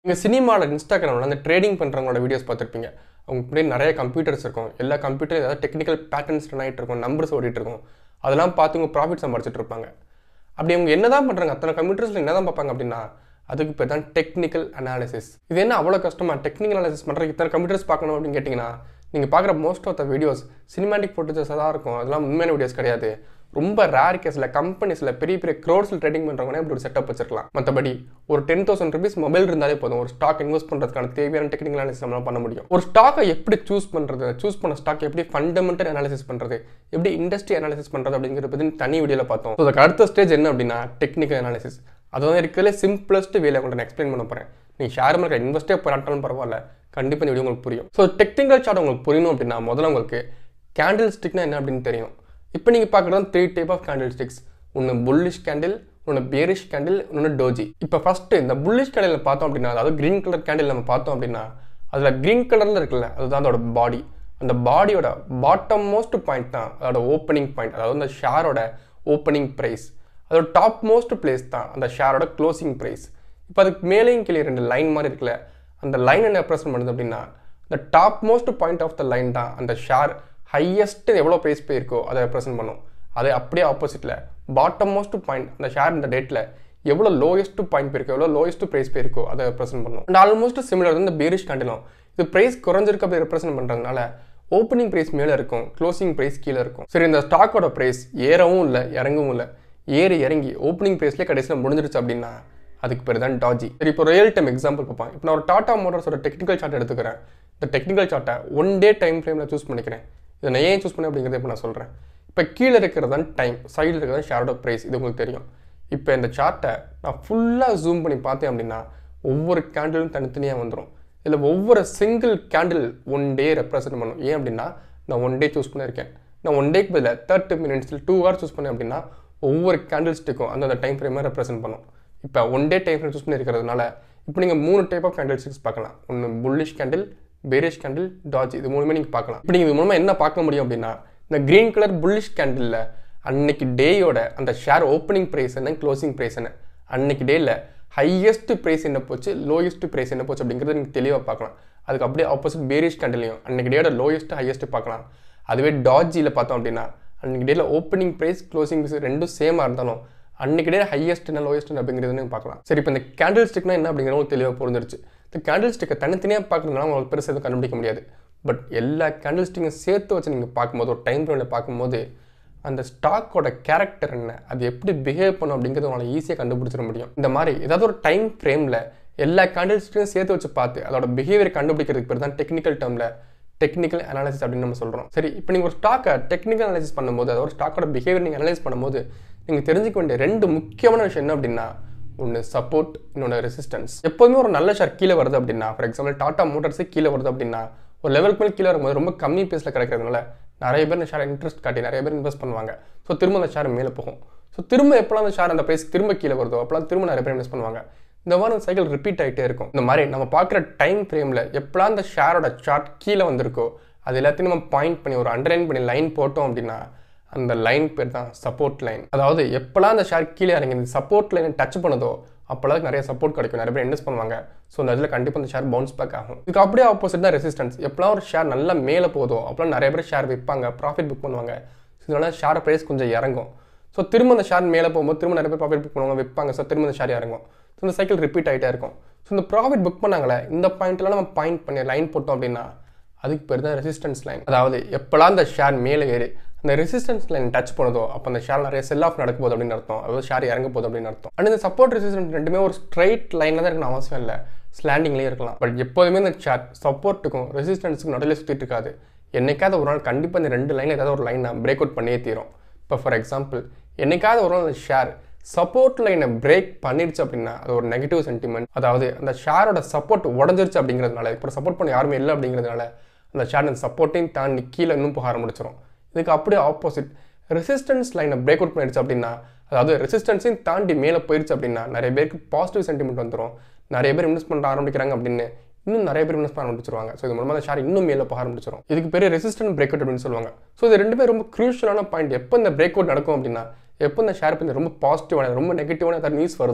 நீங்கள் சினிமாவில் இன்ஸ்டாகிராமில் அந்த ட்ரேடிங் பண்ணுறவங்களோட வீடியோஸ் பார்த்துருப்பீங்க அவங்க முன்னாடி நிறைய கம்ப்யூட்டர்ஸ் இருக்கும் எல்லா கம்ப்யூட்டர் ஏதாவது டெக்னிக்கல் பேட்டர்ன்ஸ் ரன் ஆகிட்டு இருக்கும் நம்பர்ஸ் ஓடிட்டு இருக்கும் அதெல்லாம் பார்த்து உங்க ப்ராஃபிட் சம்பாதிச்சிட்டு இருப்பாங்க அப்படி அவங்க என்ன தான் பண்ணுறாங்க அத்தனை கம்ப்யூட்டர்ஸில் என்ன தான் பார்ப்பாங்க அப்படின்னா அதுக்கு பேர் தான் டெக்னிக்கல் அனாலிசிஸ் இது என்ன அவ்வளோ கஷ்டமா டெக்னிக்கல் அனாலிசிஸ் பண்ணுறதுக்கு இத்தனை கம்ப்யூட்டர்ஸ் பார்க்கணும் அப்படின்னு கேட்டிங்கன்னா நீங்கள் பார்க்குற most of the videos cinematic ஃபோட்டோஸாக தான் இருக்கும் அதெல்லாம் உண்மையான வீடியோஸ் கிடையாது ரொம்ப ரேர் கேஸில் கம்பெனிஸில் பெரிய பெரிய க்ரோர்ஸில் ட்ரேடிங் பண்ணுறவங்க இப்படி ஒரு செட்டப் வச்சிருக்கலாம் மற்றபடி ஒரு டென் தௌசண்ட் ருபீஸ் மொபைல் இருந்தாலே போதும் ஒரு ஸ்டாக் இன்வெஸ்ட் பண்ணுறதுக்கான தேவையான டெக்னிக்கல் அனாலிசிஸ் நம்மளால் பண்ண முடியும் ஒரு ஸ்டாக்கை எப்படி சூஸ் பண்ணுறது சூஸ் பண்ண ஸ்டாக் எப்படி ஃபண்டமெண்டல் அனாலிசிஸ் பண்ணுறது எப்படி இண்டஸ்ட்ரி அனாலிசிஸ் பண்ணுறது அப்படிங்கிறத பற்றி தனி வீடியோவில் பார்த்தோம் ஸோ அதுக்கு அடுத்த ஸ்டேஜ் என்ன அப்படின்னா டெக்னிக்கல் அனாலிசிஸ் அது வந்து இருக்கிறதுல சிம்பிளஸ்ட் வேலை உங்கள்ட்ட நான் எக்ஸ்பிளைன் பண்ண போகிறேன் நீ ஷேர் மார்க்கெட் இன்வெஸ்டே போராட்டாலும் பரவாயில்ல கண்டிப்பாக இந்த வீடியோ உங்களுக்கு புரியும் ஸோ டெக்னிக்கல் சார்ட் உங்களுக்கு புரியணும் அப்படின்னா முதல்ல உங்களுக்கு கேண்டில் ஸ்டிக்னா என்ன அப்படின்னு தெரியும் இப்போ நீங்கள் பார்க்குறது three type of candle sticks ஒன்று புல்லிஷ் கேண்டில் ஒன்று பேரிஷ் கேண்டில் இன்னொன்று டோஜி இப்போ ஃபஸ்ட்டு இந்த புல்லிஷ் கேண்டில் பார்த்தோம் அப்படின்னா அதாவது க்ரீன் கலர் கேண்டில் நம்ம பார்த்தோம் அப்படின்னா அதில் க்ரீன் கலரில் இருக்குல்ல அதுதான் அதோட பாடி அந்த பாடியோட பாட்டம் மோஸ்ட் பாயிண்ட் தான் அதோட ஓப்பனிங் பாயிண்ட் அதாவது அந்த ஷேரோட ஓப்பனிங் ப்ரைஸ் அதோட டாப் மோஸ்ட் பிளேஸ் தான் அந்த ஷேரோட க்ளோசிங் ப்ரைஸ் இப்போ அதுக்கு மேலேயும் கீழே ரெண்டு லைன் மாதிரி இருக்குல்ல அந்த லைன் என்ன ரெப்ரசன்ட் பண்ணுது அப்படின்னா இந்த top most point of the line தான் அந்த ஷேர் ஹையஸ்ட் எவ்வளோ ப்ரைஸ் போயிருக்கோ அதை ரெப்ரசென்ட் பண்ணும் அது அப்படியே ஆப்போசிட்டில் பாட்டம் மோஸ்ட் பாயிண்ட் அந்த ஷேர் இந்த டேட்டில் எவ்வளோ லோயஸ்ட் பாயிண்ட் போயிருக்கோ எவ்வளோ லோயஸ்ட் ப்ரைஸ் போயிருக்கோ அதை ரெப்ரசென்ட் பண்ணும் அண்ட் ஆல்மோஸ்ட் சிமிலர் இந்த பேரிஷ் கண்டிலும் இது ப்ரைஸ் குறைஞ்சிருக்கு அப்படி ரெப்ரசென்ட் பண்ணுறதுனால ஓப்பனிங் ப்ரைஸ் மேலே இருக்கும் க்ளோசிங் ப்ரைஸ் கீழே இருக்கும் சரி இந்த ஸ்டாக்கோட ப்ரைஸ் ஏறவும் இல்லை இறங்கவும் இல்லை ஏறி இறங்கி ஓப்பனிங் ப்ரைஸ்லேயே கடைசியில் முடிஞ்சிருச்சு அப்படின்னா அதுக்கு பேர் தான் டாஜி சரி இப்போ ரியல் டைம் எக்ஸாம்பிள் பார்ப்போம் இப்போ நான் ஒரு டாடா மோட்டர்ஸோட டெக்னிக்கல் சார்ட் எடுத்துக்கிறேன் இந்த டெக்னிக்கல் சார்ட்டை ஒன் டே டைம் ஃப்ரேமில் சூஸ் பண்ணிக்கிறேன் இதை நான் ஏன் சூஸ் பண்ணேன் அப்படிங்கிறத இப்போ நான் சொல்கிறேன் இப்போ கீழே இருக்கிறது தான் டைம் சைடில் இருக்கிறது ஷேரோட ப்ரைஸ் இது உங்களுக்கு தெரியும் இப்போ இந்த சார்ட்டை நான் ஃபுல்லாக ஜூம் பண்ணி பார்த்தேன் அப்படின்னா ஒவ்வொரு கேண்டிலும் தனித்தனியாக வந்துடும் இதில் ஒவ்வொரு single candle one day represent பண்ணும் ஏன் அப்படின்னா நான் ஒன் டே சூஸ் பண்ணியிருக்கேன் நான் ஒன் டேக்கு பதில் தேர்ட்டி மினிட்ஸில் டூ ஹவர்ஸ் சூஸ் பண்ணேன் அப்படின்னா ஒவ்வொரு கேண்டில் ஸ்டிக்கும் அந்தந்த டைம் ஃப்ரேமை ரெப்ரசென்ட் பண்ணும் இப்போ one day time frame choose பண்ணியிருக்கிறதுனால இப்போ நீங்கள் மூணு டைப் ஆஃப் கேண்டில் ஸ்டிக்ஸ் பார்க்கலாம் ஒன்று bullish candle bearish candle doji இது மூணுமே நீங்கள் பார்க்கலாம் இப்போ நீங்கள் இது மூலமாக என்ன பார்க்க முடியும் அப்படின்னா இந்த க்ரீன் கலர் புல்லிஷ் கேண்டிலில் அன்னைக்கு டேயோட அந்த ஷேர் ஓப்பனிங் ப்ரைஸ் என்ன க்ளோசிங் ப்ரைஸ் என்ன அன்னைக்கு டேயில் ஹையஸ்ட் ப்ரைஸ் என்ன போச்சு லோயஸ்ட் ப்ரைஸ் என்ன போச்சு அப்படிங்கிறத நீங்கள் தெளிவாக பார்க்கலாம் அதுக்கு அப்படியே ஆப்போசிட் பேரிஷ் கேண்டிலையும் அன்னைக்கு டேயோட லோயஸ்ட் ஹையஸ்ட் பார்க்கலாம் அதுவே டாஜியில் பார்த்தோம் அப்படின்னா அன்னைக்கு டேயில் ஓப்பனிங் ப்ரைஸ் க்ளோசிங் ப்ரைஸ் ரெண்டும் சேமாக இருந்தாலும் அன்னைக்கு டே ஹையஸ்ட் என்ன லோயஸ்ட் அப்படிங்கிறது பார்க்கலாம் சரி இப்போ இந்த கேண்டில் ஸ்டிக்னா என்ன அப்படிங்கிறது உங்களுக்கு தெளிவாக புரிஞ்சிருச்சு இந்த கேண்டில் ஸ்டிக்கை தனித்தனியாக பார்க்கறதுனால உங்களுக்கு பெருசாக எதுவும் கண்டுபிடிக்க முடியாது பட் எல்லா கேண்டில் ஸ்டிக்கையும் சேர்த்து வச்சு நீங்கள் பார்க்கும்போது ஒரு டைம் ஃப்ரேமில் பார்க்கும்போது அந்த ஸ்டாக்கோட கேரக்டர் என்ன அது எப்படி பிஹேவ் பண்ணும் அப்படிங்கிறது உங்களால் ஈஸியாக கண்டுபிடிச்சிட முடியும் இந்த மாதிரி ஏதாவது ஒரு டைம் ஃப்ரேமில் எல்லா கேண்டில் ஸ்டிக்கையும் சேர்த்து வச்சு பார்த்து அதோட பிஹேவியர் கண்டுபிடிக்கிறதுக்கு பேர் தான் டெக்னிக்கல் டேர்மில் டெக்னிக்கல் அனாலிசிஸ் அப்படின்னு நம்ம சொல்கிறோம் சரி இப்போ நீங்கள் ஒரு ஸ்டாக்கை டெக்னிக்கல் அனாலிசிஸ் பண்ணும்போது அதாவது ஒரு ஸ்டாக்கோட பிஹேவியர் நீங்கள் அனலைஸ் பண்ணும்போது நீங்கள் தெரிஞ்சுக்க வேண்டிய ரெண்டு முக்கியமான விஷயம் என்ன அப்படின்னா ஒன்று சப்போர்ட் இன்னொன்று ரெசிஸ்டன்ஸ் எப்போதுமே ஒரு நல்ல ஷேர் கீழே வருது அப்படின்னா ஃபார் எக்ஸாம்பிள் டாடா மோட்டர்ஸே கீழே வருது அப்படின்னா ஒரு லெவலுக்கு மேலே கீழே வரும்போது ரொம்ப கம்மி பேஸில் கிடைக்கிறதுனால நிறைய பேர் இந்த ஷேர் இன்ட்ரெஸ்ட் காட்டி நிறைய பேர் இன்வெஸ்ட் பண்ணுவாங்க ஸோ திரும்ப அந்த ஷேர் மேலே போகும் ஸோ திரும்ப எப்போலாம் அந்த ஷேர் அந்த ப்ரைஸ் திரும்ப கீழே வருதோ அப்போலாம் திரும்ப நிறைய பேர் இன்வெஸ்ட் பண்ணுவாங்க இந்த மாதிரி அந்த சைக்கிள் ரிப்பீட் ஆகிட்டே இருக்கும் இந்த மாதிரி நம்ம பார்க்குற டைம் ஃப்ரேமில் எப்போலாம் அந்த ஷேரோட சார்ட் கீழே வந்திருக்கோ அது எல்லாத்தையும் நம்ம பாயிண்ட் பண்ணி ஒரு அண்டர்லைன் பண்ணி லைன் போட்டோம் அப்படின்னா அந்த லைன் பேர் தான் சப்போர்ட் லைன் அதாவது எப்போலாம் அந்த ஷேர் கீழே இறங்கி இந்த சப்போர்ட் லைனை டச் பண்ணுதோ அப்போலாம் நிறைய சப்போர்ட் கிடைக்கும் நிறைய பேர் இன்வெஸ்ட் பண்ணுவாங்க ஸோ அந்த இதில் கண்டிப்பாக அந்த ஷேர் பவுன்ஸ் பேக் ஆகும் இதுக்கு அப்படியே ஆப்போசிட் தான் ரெசிஸ்டன்ஸ் எப்போலாம் ஒரு ஷேர் நல்லா மேலே போதோ அப்போலாம் நிறைய பேர் ஷேர் விற்பாங்க ப்ராஃபிட் புக் பண்ணுவாங்க ஸோ இதனால ஷேர் ப்ரைஸ் கொஞ்சம் இறங்கும் ஸோ திரும்ப அந்த ஷேர் மேலே போகும்போது திரும்ப நிறைய பேர் ப்ராஃபிட் புக் பண்ணுவாங்க விற்பாங்க ஸோ திரும்ப அந்த ஷேர் இறங்கும் ஸோ இந்த சைக்கிள் ரிப்பீட் ஆகிட்டே இருக்கும் ஸோ இந்த ப்ராஃபிட் புக் பண்ணாங்களே இந்த பாயிண்ட்லாம் நம்ம பாயிண்ட் பண்ணி லைன் போட்டோம் அப்படின்னா அதுக்கு பேர் தான் ரெசிஸ்டன்ஸ் லைன் அதாவது எப்போலாம் அந்த ஷேர் மேலே ஏறி அந்த ரெசிஸ்டன்ஸ் லைன் டச் பண்ணுதோ அப்போ அந்த ஷேர் நிறைய செல் ஆஃப் நடக்க போகுது அப்படின்னு அர்த்தம் அதாவது ஷேர் இறங்க போகுது அப்படின்னு அர்த்தம் அண்ட் இந்த சப்போர்ட் ரெசிஸ்டன்ஸ் ரெண்டுமே ஒரு ஸ்ட்ரைட் லைனில் தான் இருக்கணும் அவசியம் இல்லை ஸ்லாண்டிங்லேயே இருக்கலாம் பட் எப்போதுமே இந்த ஷேர் சப்போர்ட்டுக்கும் ரெசிஸ்டன்ஸுக்கும் நடுவில் சுற்றிட்டு இருக்காது என்னைக்காவது ஒரு நாள் கண்டிப்பாக இந்த ரெண்டு லைன் ஏதாவது ஒரு லைன் பிரேக் அவுட் பண்ணியே தீரும் இப்போ ஃபார் எக்ஸாம்பிள் என்னைக்காவது ஒரு நாள் அந்த ஷேர் சப்போர்ட் லைனை பிரேக் பண்ணிருச்சு அப்படின்னா அது ஒரு நெகட்டிவ் சென்டிமெண்ட் அதாவது அந்த ஷேரோட சப்போர்ட் உடஞ்சிருச்சு அப்படிங்கிறதுனால இப்போ சப்போர்ட் பண்ண யாருமே இல்லை அப்படிங்கிறதுனால அந்த ஷேர் அந்த சப்போர்ட்டையும் தாண்டி கீழே இன்னும் போக ஆரம்பிச்சிடும் இதுக்கு அப்படியே ஆப்போசிட் ரெசிஸ்டன்ஸ் லைனை பிரேக் அவுட் பண்ணிடுச்சு அப்படின்னா அதாவது ரெசிஸ்டன்ஸையும் தாண்டி மேலே போயிடுச்சு அப்படின்னா நிறைய பேருக்கு பாசிட்டிவ் சென்டிமெண்ட் வந்துடும் நிறைய பேர் இன்வெஸ்ட் பண்ண ஆரம்பிக்கிறாங்க அப்படின்னு இன்னும் நிறைய பேர் இன்வெஸ்ட் பண்ண ஆரம்பிச்சிருவாங்க ஸோ இது மூலமாக அந்த ஷேர் இன்னும் மேலே போக ஆரம்பிச்சிடும் இதுக்கு பெரிய ரெசிஸ்டன்ட் பிரேக் அவுட் அப்படின்னு சொல்லுவாங்க ஸோ இது ரெண்டு பேர் ரொம்ப க்ரூஷியலான பாயிண்ட் எப்போ இந்த பிரேக் அவுட் நடக்கும் அப்படின்னா எப்போ இந்த ஷேர் பண்ணி ரொம்ப பாசிட்டிவான ரொம்ப நெகட்டிவான ஏதாவது நியூஸ் வருதோ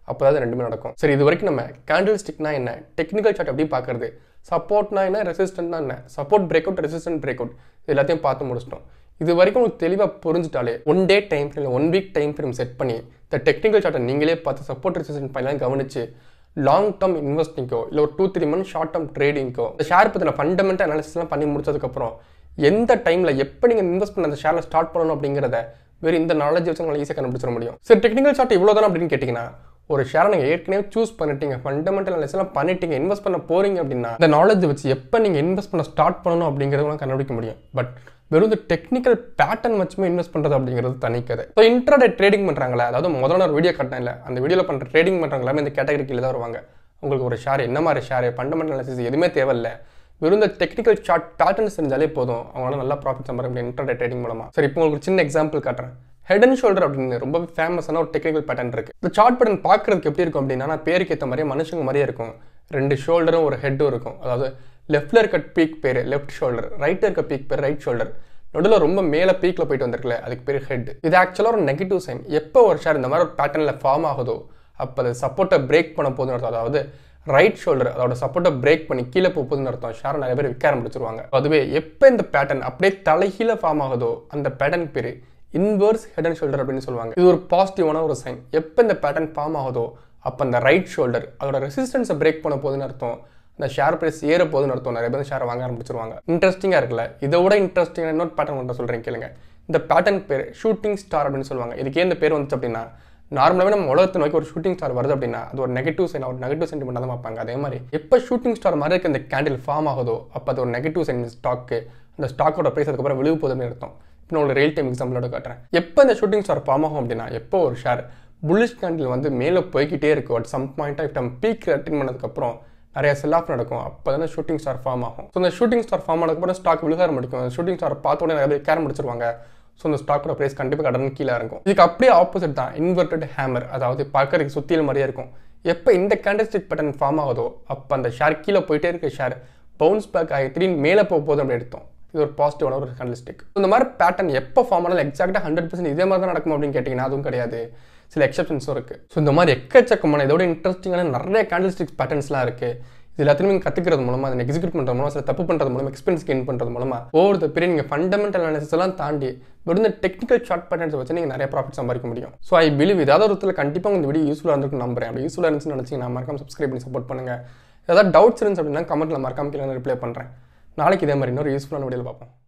அப்போ தான் ரெண்டுமே நடக்கும் சரி இது வரைக்கும் நம்ம கேண்டில் ஸ்டிக்னா என்ன டெக்னிக்கல் சார்ட் எப்படி பார்க்கறது சப்போர்ட்னா என்ன ரெசிஸ்டன்ட்னா என்ன support break out resistant break out இது எல்லாத்தையும் பார்த்து முடிச்சிட்டோம் இது வரைக்கும் உங்களுக்கு தெளிவாக புரிஞ்சுட்டாலே one day time frame one week time frame set பண்ணி இந்த டெக்னிக்கல் சார்ட்டை நீங்களே பார்த்து சப்போர்ட் ரெசிஸ்டன்ட் பண்ணலாம் கவனிச்சு லாங் டேர்ம் இன்வெஸ்டிங்கோ இல்லை ஒரு two three month short term ட்ரேடிங்கோ இந்த ஷேர் பற்றின ஃபண்டமெண்டல் அனாலிசிஸ்லாம் பண்ணி முடிச்சதுக்கப்புறம் எந்த டைமில் எப்போ நீங்கள் இன்வெஸ்ட் பண்ண அந்த ஷேரில் ஸ்டார்ட் பண்ணணும் அப்படிங்கிறத வெறும் இந்த நாலேஜ் வச்சு உங்களால் ஈஸியாக கண்டுபிடிச்சிட முடியும் சரி டெக்னிக்கல் சார்ட் இவ்வளோ தானே அப்படின்னு கேட்டிங்கன்னா ஒரு ஷேரை நீங்கள் ஏற்கனவே சூஸ் பண்ணிட்டீங்க ஃபண்டமெண்டல் அனாலிசிஸ் எல்லாம் பண்ணிட்டீங்க இன்வெஸ்ட் பண்ண போறீங்க அப்படின்னா இந்த நாலேஜ் வச்சு எப்போ நீங்கள் இன்வெஸ்ட் பண்ண ஸ்டார்ட் பண்ணணும் அப்படிங்கிறத உங்களால் கண்டுபிடிக்க முடியும் பட் வெறும் இந்த டெக்னிக்கல் பேட்டர்ன் வச்சுமே இன்வெஸ்ட் பண்ணுறது அப்படிங்கிறது தனிக்கதை ஸோ இன்ட்ராடே ட்ரேடிங் பண்ணுறாங்களே அதாவது முதல்ல ஒரு வீடியோ கட்டினேன் இல்லை அந்த வீடியோவில் பண்ணுற ட்ரேடிங் பண்ணுறவங்க எல்லாமே இந்த கேட்டகரி கீழே தான் வருவாங்க உங்களுக்கு ஒரு ஷேர் என்ன மாதிரி ஷேர் ஃபண்டமெண்டல் அனாலிசிஸ் எதுவுமே தேவையில்ல வெறும் இந்த டெக்னிக்கல் சார்ட் பேட்டர்ன்ஸ் தெரிஞ்சாலே போதும் அவங்களால நல்லா ப்ராஃபிட் சம்பாதிக்க முடியும் இன்டர்டே ட்ரேடிங் மூலமா சரி இப்போ உங்களுக்கு ஒரு சின்ன எக்ஸாம்பிள் காட்டுறேன் ஹெட் அண்ட் ஷோல்டர் அப்படின்னு ரொம்ப ஃபேமஸான ஒரு டெக்னிக்கல் பேட்டர்ன் இருக்கு இந்த சார்ட் பேட்டர்ன் பார்க்கறதுக்கு எப்படி இருக்கும் அப்படின்னா நான் பேருக்கு ஏற்ற மாதிரியே மனுஷங்க மாதிரியே இருக்கும் ரெண்டு ஷோல்டரும் ஒரு ஹெட்டும் இருக்கும் அதாவது லெஃப்ட்ல இருக்க பீக் பேர் லெஃப்ட் ஷோல்டர் ரைட்ல இருக்க பீக் பேர் ரைட் ஷோல்டர் நடுவில் ரொம்ப மேலே பீக்கில் போயிட்டு வந்திருக்குல்ல அதுக்கு பேர் ஹெட் இது ஆக்சுவலாக ஒரு நெகட்டிவ் சைன் எப்போ ஒரு ஷேர் இந்த மாதிரி ஒரு பேட்டர்னில் ஃபார்ம் ஆகுதோ அப்போ அது சப்போர்ட்டை பிரேக் பண்ண போதுன்னு அர்த்தம் அதாவது ரைட் ஷோல்டர் அதோட சப்போர்ட்டை பிரேக் பண்ணி கீழே போகுதுன்னு அர்த்தம் ஷேர் நிறைய பேர் விற்க ஆரம்பிச்சிருவாங்க அதுவே எப்போ இந்த பேட்டர்ன் அப்படியே தலைகீழ ஃபார்ம் ஆகுதோ அந்த பேட்டர்ன் பேர் இன்வர்ஸ் ஹெட் அண்ட் ஷோல்டர் அப்படின்னு சொல்லுவாங்க இது ஒரு பாசிட்டிவான ஒரு சைன் எப்போ இந்த பேட்டர்ன் ஃபார்ம் ஆகுதோ அப்போ அந்த ரைட் ஷோல்டர் அதோட ரெசிஸ்டன்ஸை பிரேக் பண்ண போகுதுன்னு அர்த்தம் அந்த ஷேர் பிரைஸ் ஏற போகுதுன்னு அர்த்தம் நிறைய பேர் ஷேர் வாங்க ஆரம்பிச்சிருவாங்க இன்ட்ரெஸ்டிங்காக இருக்குல்ல இதை விட இன்ட்ரெஸ்டிங்காக இன்னொரு பேட்டர்ன் மட்டும் சொல்கிறேன் கேளுங்க இந்த பேட்டர்ன் பேர் ஷூட்டிங் ஸ்டார் அப்படின்னு சொல்லுவாங்க இதுக்கே இந்த பேர் வந்துச்சு அப்படின்னா நார்மலாகவே நம்ம உலகத்தை நோக்கி ஒரு ஷூட்டிங் ஸ்டார் வருது அப்படின்னா அது ஒரு நெகட்டிவ் சைன் ஒரு நெகட்டிவ் சென்டிமெண்ட் தான் பார்ப்பாங்க அதே மாதிரி எப்போ ஷூட்டிங் ஸ்டார் மாதிரி இருக்க இந்த கேண்டில் ஃபார்ம் ஆகுதோ அப்போ அது ஒரு நெகட்டிவ் சைன் ஸ்டாக்கு அந்த ஸ்டாக்கோட ப்ரைஸ் அதுக்கப்புறம் விழுவு போகுதுன்னு அர்த்தம் இப்போ நான் ஒரு ரியல் டைம் எக்ஸாம்பிளோட காட்டுறேன் எப்போ இந்த ஷூட்டிங் ஸ்டார் ஃபார்ம் ஆகும் அப்படின்னா எப்போ ஒரு ஷேர் புல்லிஷ் கேண்டில் வந்து மேலே போய்கிட்டே இருக்கும் at some point of time peak attain பண்ணதுக்கப்புறம் நிறைய செல் ஆஃப் நடக்கும் அப்போ தானே ஷூட்டிங் ஸ்டார் ஃபார்ம் ஆகும் ஸோ இந்த ஷூட்டிங் ஸ்டார் ஃபார்ம் ஆனதுக்கப்புறம் ஸ்டாக் விழுக ஆரம்பிக்கும் அந்த ஷூட்டிங் ஸ்டார் பார்த்த உடனே நிறைய பேர் கேரம் முடிச்சிருவாங்க ஸோ அந்த ஸ்டாக்கோட ப்ரைஸ் கண்டிப்பாக கடன் கீழே இருக்கும் இதுக்கு அப்படியே ஆப்போசிட் தான் இன்வெர்டட் ஹேமர் அதாவது பார்க்கறதுக்கு சுத்தியில் மாதிரியே இருக்கும் எப்போ இந்த கேண்டல்ஸ்டிக் பேட்டர்ன் ஃபார்ம் ஆகுதோ அப்போ அந்த ஷேர் கீழே போயிட்டே இருக்க ஷேர் பவுன்ஸ் பேக் ஆகி திடீர்னு மேலே போக போகுது அப்படின்னு எடுத்தோம் இது ஒரு பாசிட்டிவான ஒரு கேண்டல்ஸ்டிக் இந்த மாதிரி பேட்டர்ன் எப்போ ஃபார்ம் ஆனாலும் எக்ஸாக்டாக ஹண்ட்ரட் பர்சன்ட் இதே மாதிரி தான் நடக்கும் அப்படின்னு கேட்டிங்கன்னா அதுவும் கிடையாது சில எக்ஸப்ஷன்ஸும் இருக்குது ஸோ இந்த மாதிரி எக்கச்சக்கமான இதோட இன்ட்ரெஸ்டிங்கான நிறைய கேண்டல்ஸ்டிக்ஸ் பேட்டர்ன்ஸ்லாம் இருக்குது இது எல்லாத்தையும் நீங்கள் கற்றுக்கிறது மூலமாக அதை எக்ஸிக்யூட் பண்ணுறது மூலமாக சில தப்பு பண்ணுறது மூலமாக எக்ஸ்பீரியன்ஸ் கெயின் பண்ணுறது மூலமாக ஒவ்வொரு பெரிய நீங்கள் ஃபண்டமெண்டல் அனாலிசிஸ் எல்லாம் தாண்டி வெறும் இந்த டெக்னிக்கல் ஷார்ட் பேட்டர்ன்ஸ் வச்சு நீங்கள் நிறைய ப்ராஃபிட் சம்பாதிக்க முடியும் ஸோ ஐ பிலீவ் ஏதாவது ஒரு இடத்துல கண்டிப்பாக இந்த வீடியோ யூஸ்ஃபுல்லாக இருந்திருக்கும் நம்புறேன் அப்படி யூஸ்ஃபுல்லாக இருந்துச்சுன்னு நினச்சிங்கன்னா மறக்காம சப்ஸ்கிரைப் பண்ணி சப்போர்ட் பண்ணுங்கள் ஏதாவது டவுட்ஸ் இருந்துச்சு அப்படின்னா கமெண்ட்டில் மறக்காம கீழே ரிப்ளை பண்ணுறேன் நாளைக்கு இதே மாதிரி இன்னொரு யூஸ்ஃபுல்லான வீடியோவில் பார்ப்போம்